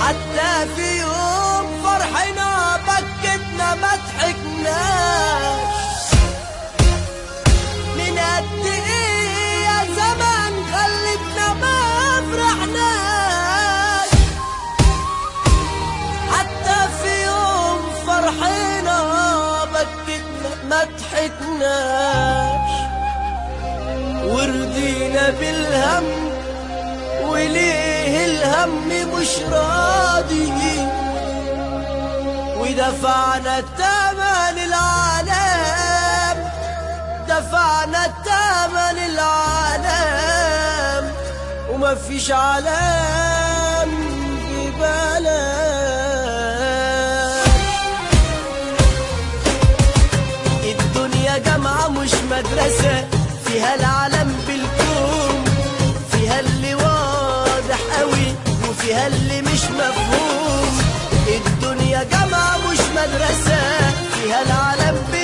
حتى في يوم فرحنا بكتنا ما ضحكناش من قد ايه يا زمان خلتنا ما فرحناش حتى في يوم فرحنا بكتنا ما ضحكناش ورضينا بالهم وليه الهم مش راضي ودفعنا الثمن العالم دفعنا الثمن العالم وما فيش علام ببلاش الدنيا جامعة مش مدرسة فيها العالم بالكون فيها اللي واضح قوي وفيها اللي مش مفهوم الدنيا جامعة مش مدرسة فيها العالم بالكون